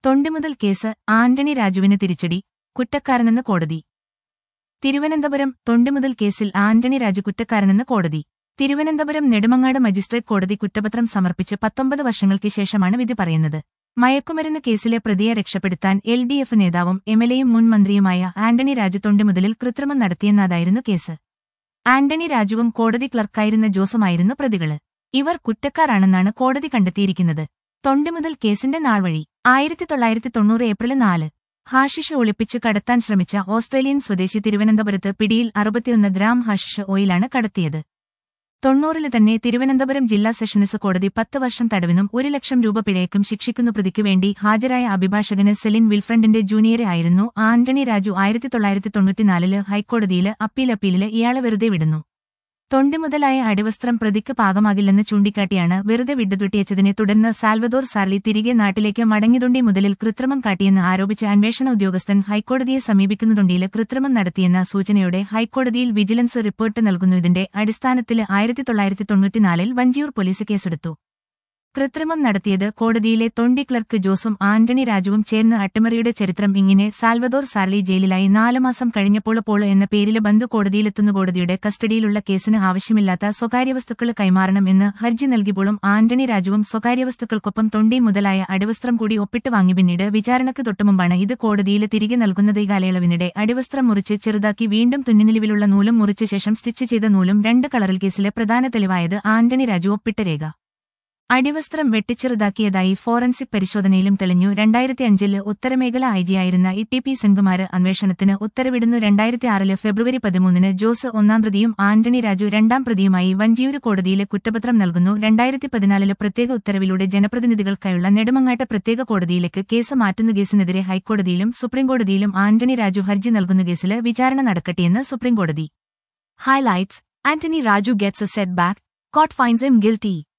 തൊണ്ടിമുതൽ case Antony രാജുവിന് തിരിച്ചടി കുറ്റക്കാരനെന്ന് കോടതി തിരുവനന്തപുരം തൊണ്ടിമുതൽ കേസിൽ ആന്റണി രാജു കുറ്റക്കാരനെന്ന് കോടതി തിരുവനന്തപുരം നെടുമങ്ങാട് മജിസ്ട്രേറ്റ് കോടതി കുറ്റപത്രം സമർപ്പിച്ച് പത്തൊമ്പത് വർഷങ്ങൾക്ക് ശേഷമാണ് വിധി പറയുന്നത് മയക്കുമരുന്ന് കേസിലെ പ്രതിയെ രക്ഷപ്പെടുത്താൻ എൽ ഡി എഫ് നേതാവും എംഎൽഎയും മുൻ മന്ത്രിയുമായ ആന്റണി രാജു തൊണ്ടിമുതലിൽ കൃത്രിമം നടത്തിയെന്നതായിരുന്നു കേസ് ആന്റണി രാജുവും കോടതി ക്ലർക്കായിരുന്ന ജോസുമായിരുന്നു പ്രതികള് ഇവർ കുറ്റക്കാരാണെന്നാണ് കോടതി കണ്ടെത്തിയിരിക്കുന്നത് തൊണ്ടിമുതൽ കേസിന്റെ നാൾവഴി ആയിരത്തി തൊള്ളായിരത്തി തൊണ്ണൂറ് ഏപ്രിൽ നാല് ഹാഷിഷ് ഒളിപ്പിച്ചു കടത്താൻ ശ്രമിച്ച ഓസ്ട്രേലിയൻ സ്വദേശി തിരുവനന്തപുരത്ത് പിടിയിൽ അറുപത്തിയൊന്ന് ഗ്രാം ഹാഷിഷ് ഓയിലാണ് കടത്തിയത് തൊണ്ണൂറില് തന്നെ തിരുവനന്തപുരം ജില്ലാ സെഷൻസ് കോടതി പത്ത് വർഷം തടവിനും ഒരു ലക്ഷം രൂപ പിഴയ്ക്കും ശിക്ഷിക്കുന്ന പ്രതിക്ക് വേണ്ടി ഹാജരായ അഭിഭാഷകന് സെലിൻ വിൽഫ്രണ്ടിന്റെ ജൂനിയറെ ആയിരുന്നു ആന്റണി രാജു ആയിരത്തി തൊള്ളായിരത്തി തൊണ്ണൂറ്റിനാലില് ഹൈക്കോടതിയില് അപ്പീൽ അപ്പീലില് ഇയാളെ വെറുതെ വിടുന്നു തൊണ്ടി മുതലായ അടിവസ്ത്രം പ്രതിക്ക് പാകമാകില്ലെന്ന് ചൂണ്ടിക്കാട്ടിയാണ് വെറുതെ വിട്ടുതുട്ടിയച്ചതിനെ തുടർന്ന് സാൽവദോർ സാർലി തിരികെ നാട്ടിലേക്ക് മടങ്ങിതൊണ്ടി മുതലിൽ കൃത്രിമം കാട്ടിയെന്ന് ആരോപിച്ച അന്വേഷണ ഉദ്യോഗസ്ഥൻ ഹൈക്കോടതിയെ സമീപിക്കുന്നതുണ്ടിയിൽ കൃത്രിമം നടത്തിയെന്ന സൂചനയോടെ ഹൈക്കോടതിയിൽ വിജിലൻസ് റിപ്പോർട്ട് നൽകുന്നതിന്റെ അടിസ്ഥാനത്തിൽ ആയിരത്തി തൊള്ളായിരത്തി തൊണ്ണൂറ്റിനാലിൽ വഞ്ചിയൂർ പോലീസ് കേസെടുത്തു കൃത്രിമം നടത്തിയത് കോടതിയിലെ തൊണ്ടി ക്ലർക്ക് ജോസും ആന്റണി രാജുവും ചേർന്ന് അട്ടിമറിയുടെ ചരിത്രം ഇങ്ങനെ സാൽവദോർ സാർലി ജയിലിലായി നാല് മാസം കഴിഞ്ഞപ്പോൾ പോള് എന്ന പേരില് ബന്ധു കോടതിയിലെത്തുന്ന കോടതിയുടെ കസ്റ്റഡിയിലുള്ള കേസിന് ആവശ്യമില്ലാത്ത സ്വകാര്യ വസ്തുക്കൾ കൈമാറണം എന്ന് ഹർജി നൽകിയപ്പോഴും ആന്റണി രാജുവും സ്വകാര്യ വസ്തുക്കൾക്കൊപ്പം തൊണ്ടി മുതലായ അടിവസ്ത്രം കൂടി ഒപ്പിട്ട് വാങ്ങി പിന്നീട് വിചാരണക്ക് തൊട്ടുമുമ്പാണ് ഇത് കോടതിയിൽ തിരികെ നൽകുന്നത് ഈ കാലയളവിനിടെ അടിവസ്ത്രം മുറിച്ച് ചെറുതാക്കി വീണ്ടും തുന്നിനിലവിലുള്ള നൂലും മുറിച്ച ശേഷം സ്റ്റിച്ച് ചെയ്ത നൂലും രണ്ട് കളറിൽ കേസിലെ പ്രധാന തെളിവായത് ആന്റണി രാജു ഒപ്പിട്ട രേഖ അടിവസ്ത്രം വെട്ടിച്ചെറുതാക്കിയതായി ഫോറൻസിക് പരിശോധനയിലും തെളിഞ്ഞു രണ്ടായിരത്തി അഞ്ചില് ഉത്തരമേഖല ഐജിയായിരുന്ന ഇ ടി പി സെൻകുമാര് അന്വേഷണത്തിന് ഉത്തരവിടുന്നു രണ്ടായിരത്തി ആറില് ഫെബ്രുവരി പതിമൂന്നിന് ജോസ് ഒന്നാം പ്രതിയും ആന്റണി രാജു രണ്ടാം പ്രതിയുമായി വഞ്ചിയൂര് കോടതിയില് കുറ്റപത്രം നൽകുന്നു രണ്ടായിരത്തി പതിനാലില് പ്രത്യേക ഉത്തരവിലൂടെ ജനപ്രതിനിധികൾക്കായുള്ള നെടുമങ്ങാട്ട് പ്രത്യേക കോടതിയിലേക്ക് കേസ് മാറ്റുന്ന കേസിനെതിരെ ഹൈക്കോടതിയിലും സുപ്രീംകോടതിയിലും ആന്റണി രാജു ഹർജി നൽകുന്ന കേസില് വിചാരണ നടക്കട്ടെയെന്ന് സുപ്രീംകോടതി highlights Antony Raju gets a setback court finds him guilty